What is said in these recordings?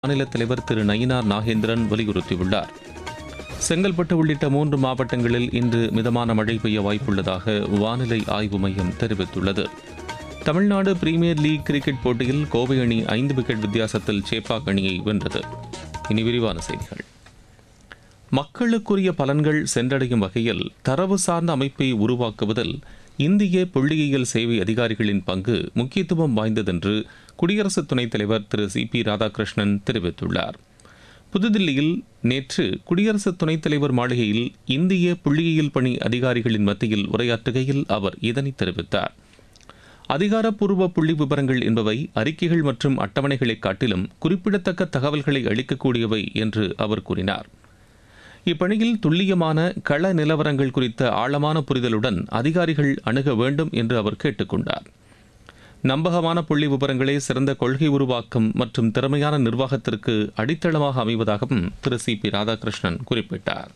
மாநில தலைவர் திரு நயினார் நாகேந்திரன் வலியுறுத்தியுள்ளார் செங்கல்பட்டு உள்ளிட்ட மூன்று மாவட்டங்களில் இன்று மிதமான மழை பெய்ய வாய்ப்புள்ளதாக வானிலை ஆய்வு மையம் தெரிவித்துள்ளது தமிழ்நாடு பிரீமியர் லீக் கிரிக்கெட் போட்டியில் கோவை அணி ஐந்து விக்கெட் வித்தியாசத்தில் சேப்பாக் அணியை வென்றது இனி விரிவான செய்திகள் மக்களுக்குரிய பலன்கள் சென்றடையும் வகையில் தரவு சார்ந்த அமைப்பை உருவாக்குவதில் இந்திய புள்ளியியல் சேவை அதிகாரிகளின் பங்கு முக்கியத்துவம் வாய்ந்ததென்று குடியரசு துணைத் தலைவர் திரு சி பி ராதாகிருஷ்ணன் தெரிவித்துள்ளார் புதுதில்லியில் நேற்று குடியரசு துணைத் தலைவர் மாளிகையில் இந்திய புள்ளியியல் பணி அதிகாரிகளின் மத்தியில் உரையாற்றுகையில் அவர் இதனை தெரிவித்தார் அதிகாரப்பூர்வ புள்ளி விவரங்கள் என்பவை அறிக்கைகள் மற்றும் அட்டவணைகளைக் காட்டிலும் குறிப்பிடத்தக்க தகவல்களை அளிக்கக்கூடியவை என்று அவர் கூறினார் இப்பணியில் துல்லியமான கள நிலவரங்கள் குறித்த ஆழமான புரிதலுடன் அதிகாரிகள் அணுக வேண்டும் என்று அவர் கேட்டுக்கொண்டார் நம்பகமான புள்ளி விவரங்களே சிறந்த கொள்கை உருவாக்கம் மற்றும் திறமையான நிர்வாகத்திற்கு அடித்தளமாக அமைவதாகவும் திரு சி பி ராதாகிருஷ்ணன் குறிப்பிட்டார்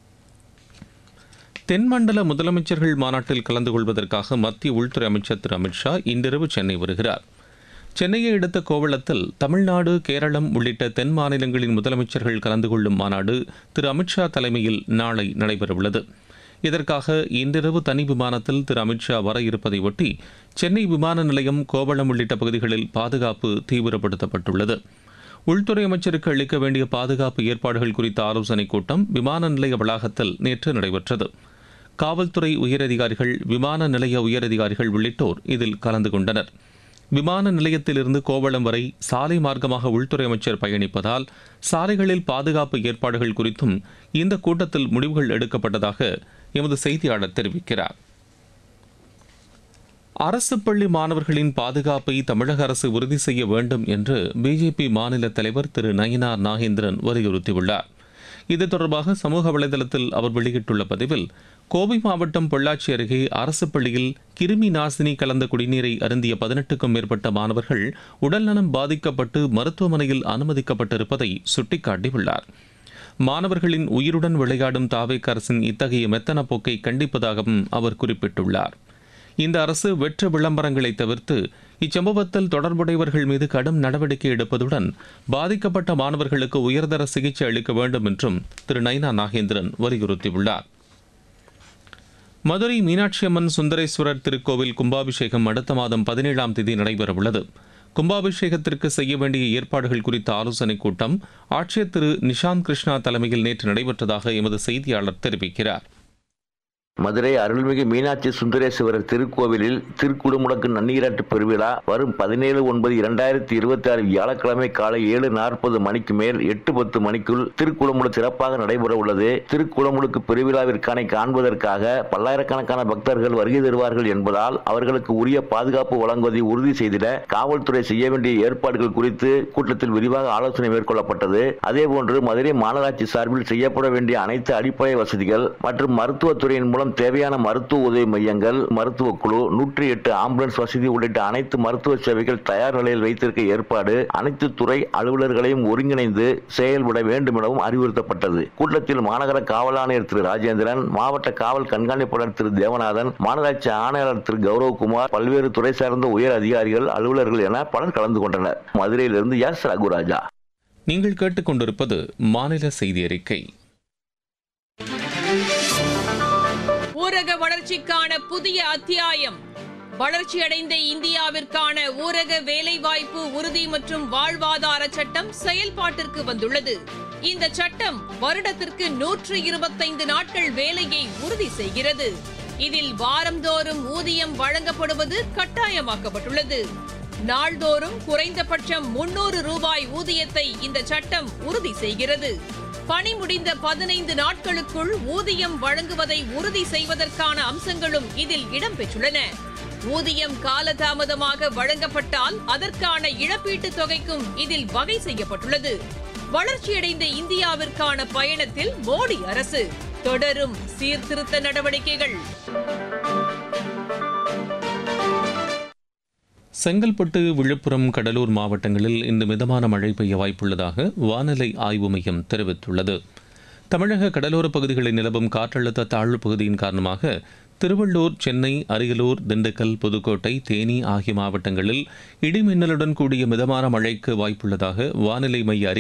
தென்மண்டல முதலமைச்சர்கள் மாநாட்டில் கலந்து கொள்வதற்காக மத்திய உள்துறை அமைச்சர் திரு அமித்ஷா இன்றிரவு சென்னை வருகிறார் சென்னையை அடுத்த கோவளத்தில் தமிழ்நாடு கேரளம் உள்ளிட்ட தென் மாநிலங்களின் முதலமைச்சர்கள் கலந்து கொள்ளும் மாநாடு திரு அமித்ஷா தலைமையில் நாளை நடைபெறவுள்ளது இதற்காக இன்றிரவு தனி விமானத்தில் திரு அமித்ஷா வர இருப்பதை ஒட்டி சென்னை விமான நிலையம் கோவளம் உள்ளிட்ட பகுதிகளில் பாதுகாப்பு தீவிரப்படுத்தப்பட்டுள்ளது உள்துறை அமைச்சருக்கு அளிக்க வேண்டிய பாதுகாப்பு ஏற்பாடுகள் குறித்த ஆலோசனைக் கூட்டம் விமான நிலைய வளாகத்தில் நேற்று நடைபெற்றது காவல்துறை உயரதிகாரிகள் விமான நிலைய உயரதிகாரிகள் உள்ளிட்டோர் இதில் கலந்து கொண்டனர் விமான நிலையத்திலிருந்து கோவளம் வரை சாலை மார்க்கமாக உள்துறை அமைச்சர் பயணிப்பதால் சாலைகளில் பாதுகாப்பு ஏற்பாடுகள் குறித்தும் இந்த கூட்டத்தில் முடிவுகள் எடுக்கப்பட்டதாக எமது செய்தியாளர் தெரிவிக்கிறார் அரசு பள்ளி மாணவர்களின் பாதுகாப்பை தமிழக அரசு உறுதி செய்ய வேண்டும் என்று பிஜேபி மாநில தலைவர் திரு நயினார் நாகேந்திரன் வலியுறுத்தியுள்ளார் இது தொடர்பாக சமூக வலைதளத்தில் அவர் வெளியிட்டுள்ள பதிவில் கோவை மாவட்டம் பொள்ளாச்சி அருகே அரசு பள்ளியில் கிருமி நாசினி கலந்த குடிநீரை அருந்திய பதினெட்டுக்கும் மேற்பட்ட மாணவர்கள் உடல்நலம் பாதிக்கப்பட்டு மருத்துவமனையில் அனுமதிக்கப்பட்டிருப்பதை சுட்டிக்காட்டியுள்ளார் மாணவர்களின் உயிருடன் விளையாடும் தாவேக் அரசின் இத்தகைய மெத்தன போக்கை கண்டிப்பதாகவும் அவர் குறிப்பிட்டுள்ளார் இந்த அரசு வெற்று விளம்பரங்களை தவிர்த்து இச்சம்பவத்தில் தொடர்புடையவர்கள் மீது கடும் நடவடிக்கை எடுப்பதுடன் பாதிக்கப்பட்ட மாணவர்களுக்கு உயர்தர சிகிச்சை அளிக்க வேண்டும் என்றும் திரு நைனா நாகேந்திரன் வலியுறுத்தியுள்ளார் மதுரை மீனாட்சி அம்மன் சுந்தரேஸ்வரர் திருக்கோவில் கும்பாபிஷேகம் அடுத்த மாதம் பதினேழாம் தேதி நடைபெறவுள்ளது கும்பாபிஷேகத்திற்கு செய்ய வேண்டிய ஏற்பாடுகள் குறித்த ஆலோசனைக் கூட்டம் ஆட்சியர் திரு நிஷாந்த் கிருஷ்ணா தலைமையில் நேற்று நடைபெற்றதாக எமது செய்தியாளர் தெரிவிக்கிறார் மதுரை அருள்மிகு மீனாட்சி சுந்தரேஸ்வரர் திருக்கோவிலில் திருக்குடுமுடக்கு நன்னீராட்டு பெருவிழா வரும் பதினேழு ஒன்பது இரண்டாயிரத்தி இருபத்தி ஆறு வியாழக்கிழமை காலை ஏழு நாற்பது மணிக்கு மேல் எட்டு பத்து மணிக்குள் திருக்குளமுடு சிறப்பாக நடைபெற உள்ளது திருக்குளமுடுக்கு பெருவிழாவிற்கான காண்பதற்காக பல்லாயிரக்கணக்கான பக்தர்கள் வருகை தருவார்கள் என்பதால் அவர்களுக்கு உரிய பாதுகாப்பு வழங்குவதை உறுதி செய்திட காவல்துறை செய்ய வேண்டிய ஏற்பாடுகள் குறித்து கூட்டத்தில் விரிவாக ஆலோசனை மேற்கொள்ளப்பட்டது அதேபோன்று மதுரை மாநகராட்சி சார்பில் செய்யப்பட வேண்டிய அனைத்து அடிப்படை வசதிகள் மற்றும் மருத்துவத்துறையின் மூலம் தேவையான மருத்துவ உதவி மையங்கள் மருத்துவ குழு நூற்றி எட்டு ஆம்புலன்ஸ் வசதி உள்ளிட்ட அனைத்து மருத்துவ சேவைகள் தயார் நிலையில் வைத்திருக்க ஏற்பாடு அனைத்து துறை அலுவலர்களையும் ஒருங்கிணைந்து செயல்பட வேண்டும் எனவும் அறிவுறுத்தப்பட்டது கூட்டத்தில் மாநகர காவல் ஆணையர் திரு ராஜேந்திரன் மாவட்ட காவல் கண்காணிப்பாளர் திரு தேவநாதன் மாநகராட்சி ஆணையாளர் திரு கௌரவகுமார் பல்வேறு துறை சார்ந்த உயர் அதிகாரிகள் அலுவலர்கள் என பலர் கலந்து கொண்டனர் மதுரையிலிருந்து எஸ் ரகுராஜா நீங்கள் கேட்டுக்கொண்டிருப்பது மாநில செய்தி அறிக்கை ஊரக வளர்ச்சிக்கான புதிய அத்தியாயம் வளர்ச்சியடைந்த இந்தியாவிற்கான ஊரக வேலைவாய்ப்பு உறுதி மற்றும் வாழ்வாதார சட்டம் செயல்பாட்டிற்கு வந்துள்ளது இந்த சட்டம் வருடத்திற்கு நூற்று இருபத்தைந்து நாட்கள் வேலையை உறுதி செய்கிறது இதில் வாரந்தோறும் ஊதியம் வழங்கப்படுவது கட்டாயமாக்கப்பட்டுள்ளது நாள்தோறும் குறைந்தபட்சம் முன்னூறு ரூபாய் ஊதியத்தை இந்த சட்டம் உறுதி செய்கிறது பணி முடிந்த பதினைந்து நாட்களுக்குள் ஊதியம் வழங்குவதை உறுதி செய்வதற்கான அம்சங்களும் இதில் இடம்பெற்றுள்ளன ஊதியம் காலதாமதமாக வழங்கப்பட்டால் அதற்கான இழப்பீட்டுத் தொகைக்கும் இதில் வகை செய்யப்பட்டுள்ளது வளர்ச்சியடைந்த இந்தியாவிற்கான பயணத்தில் மோடி அரசு தொடரும் சீர்திருத்த நடவடிக்கைகள் செங்கல்பட்டு விழுப்புரம் கடலூர் மாவட்டங்களில் இன்று மிதமான மழை பெய்ய வாய்ப்புள்ளதாக வானிலை ஆய்வு மையம் தெரிவித்துள்ளது தமிழக கடலோரப் பகுதிகளில் நிலவும் காற்றழுத்த தாழ்வு பகுதியின் காரணமாக திருவள்ளூர் சென்னை அரியலூர் திண்டுக்கல் புதுக்கோட்டை தேனி ஆகிய மாவட்டங்களில் இடிமின்னலுடன் கூடிய மிதமான மழைக்கு வாய்ப்புள்ளதாக வானிலை மைய அறிக்கை